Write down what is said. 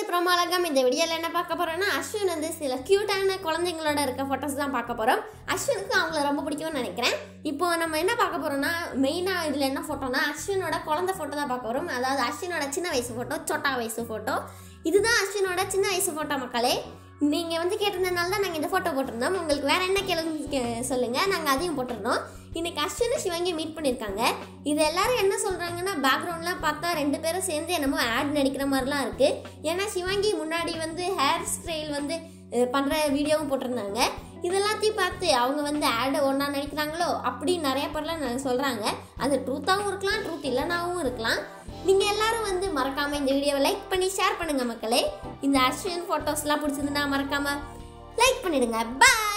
promo அழகம் இந்த வீடியோவில் என்ன பார்க்க போறோம்னா அஸ்வின் வந்து சில க்யூட்டான குழந்தைங்களோட இருக்க ஃபோட்டோஸ் தான் பார்க்க போகிறோம் அஸ்வினுக்கு அவங்கள ரொம்ப பிடிக்கும்னு நினைக்கிறேன் இப்போ நம்ம என்ன பார்க்க போறோம்னா மெயினாக இதில் என்ன ஃபோட்டோனா அஸ்வினோட குழந்தை ஃபோட்டோ தான் பார்க்க போகிறோம் அதாவது அஸ்வினோட சின்ன வயசு ஃபோட்டோ சொட்டா வயசு ஃபோட்டோ இதுதான் அஸ்வினோட சின்ன வயசு ஃபோட்டோ மக்களே நீங்கள் வந்து கேட்டிருந்தனால தான் நாங்கள் இந்த ஃபோட்டோ போட்டிருந்தோம் உங்களுக்கு வேறு என்ன கேள்வி சொல்லுங்கள் நாங்கள் அதையும் போட்டிருந்தோம் இன்னைக்கு அஸ்வினும் சிவங்கி மீட் பண்ணியிருக்காங்க இது எல்லாரும் என்ன சொல்கிறாங்கன்னா பேக்ரவுண்ட்லாம் பார்த்தா ரெண்டு பேரும் சேர்ந்து என்னமோ ஆட் நடிக்கிற மாதிரிலாம் இருக்குது ஏன்னா சிவாங்கி முன்னாடி வந்து ஹேர் ஸ்டைல் வந்து பண்ணுற வீடியோவும் போட்டிருந்தாங்க இதெல்லாத்தையும் பார்த்து அவங்க வந்து ஆடு ஒன்றா நடிக்கிறாங்களோ அப்படி நிறைய பேர்லாம் சொல்கிறாங்க அது ட்ரூத்தாகவும் இருக்கலாம் ட்ரூத் இல்லைனாவும் இருக்கலாம் நீங்கள் எல்லாரும் வந்து மறக்காமல் இந்த வீடியோவை லைக் பண்ணி ஷேர் பண்ணுங்கள் மக்களே இந்த அஸ்வின் ஃபோட்டோஸ்லாம் பிடிச்சிருந்தா மறக்காமல் லைக் பண்ணிடுங்க பாய்